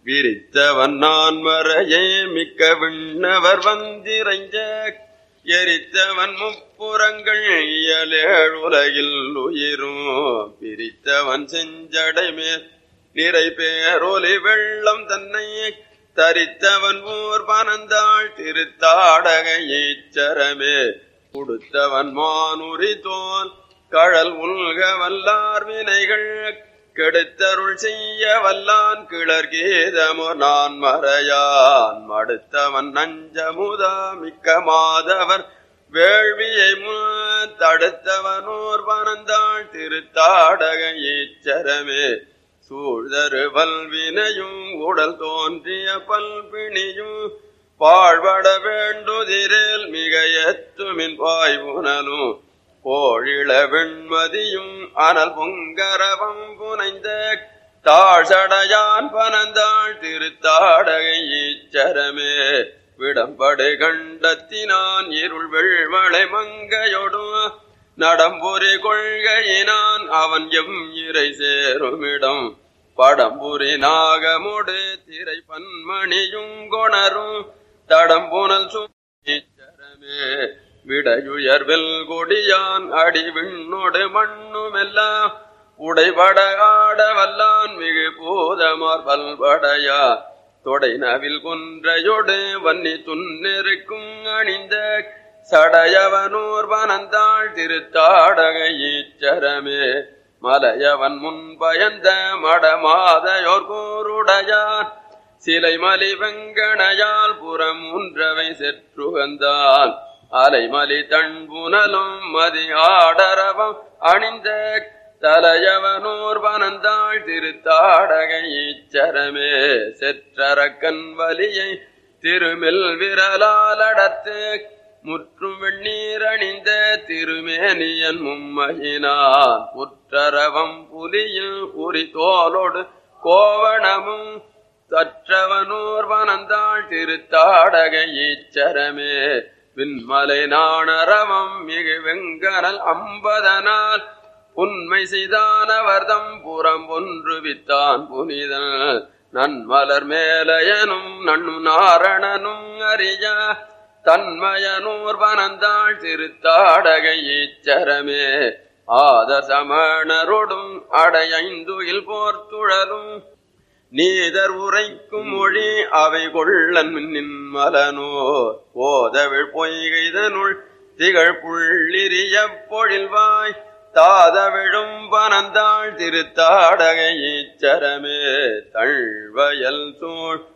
விரித்தவன் நான் மறையே மிக்க விண்ணவர் வந்திரைஞ்ச எரித்தவன் முப்புறங்கள் இயலேழ் உலகில் உயிரும் பிரித்தவன் செஞ்சடை மேல் நிறை பேரொலி வெள்ளம் தன்னை தரித்தவன் ஊர் பனந்தாள் திருத்தாடக ஈச்சரமே கொடுத்தவன் மானுரி தோல் கழல் உல்க வல்லார் வினைகள் கெடுத்தருள் செய்ய வல்லான் கிளர் கீதமோ நான் மறையான் மடுத்தவன் நஞ்சமுதா மிக்க மாதவர் வேள்வியை முன் தடுத்தவனோர் பனந்தாள் திருத்தாடக ஈச்சரமே சூழ்தரு பல்வினையும் உடல் தோன்றிய பல்பிணியும் பாழ்பட வேண்டுதிரேல் மிக எத்துமின் பாய்வுனலும் போழிள வெண்மதியும் அனல் பொங்கரவம் புனைந்த தாழ்சடையான் பனந்தாள் திருத்தாடகை ஈச்சரமே விடம்படு கண்டத்தினான் இருள் வெள்வளை மங்கையொடும் நடம்புரி கொள்கையினான் அவன் எம் இறை சேருமிடம் படம்புரி நாகமுடு திரை பன்மணியும் கொணரும் தடம்புனல் சுச்சரமே விடையுயர்வில் கொடியான் அடி விண்ணோடு மண்ணுமெல்லாம் உடைபட ஆட வல்லான் மிகு பூதமார் பல்படையா தொடை நவில் குன்றையொடு வன்னி துன்னிருக்கும் அணிந்த சடையவனூர் வனந்தாள் திருத்தாடக ஈச்சரமே மலையவன் முன் பயந்த மடமாதையோர் கூருடையான் சிலை மலி வெங்கணையால் புறம் உன்றவை செற்றுகந்தான் அலைமலி தன்புனலும் மதி ஆடரவம் அணிந்த தலையவனூர் வனந்தாள் திருத்தாடக ஈச்சரமே செற்றரக்கன் வலியை திருமில் விரலாலடத்து முற்றும் வெண்ணீர் அணிந்த திருமேனியன் மும்மகினான் புற்றரவம் புலியில் உரி தோலோடு கோவணமும் சற்றவனூர் வனந்தாள் திருத்தாடக ஈச்சரமே விண்மலை நாணரவம் மிகு வெங்கனல் அம்பதனால் உண்மை செய்தானவர்தம் புறம் ஒன்று வித்தான் புனிதன் நன்மலர் மேலையனும் நண்ணு நாரணனும் அறிய தன்மயனூர் வனந்தாள் திருத்தாடக ஈச்சரமே ஆதசமணரொடும் அடையைந்துயில் போர்த்துழலும் நீதர் உரைக்கும் மொழி அவை கொள்ளன் நின்மலனோ ஓதவிழ் பொய்கைதனுள் திகழ் புள்ளிரிய பொழில்வாய் தாதவிழும் பனந்தாள் திருத்தாடகை ஈச்சரமே தழ்வயல் சூழ்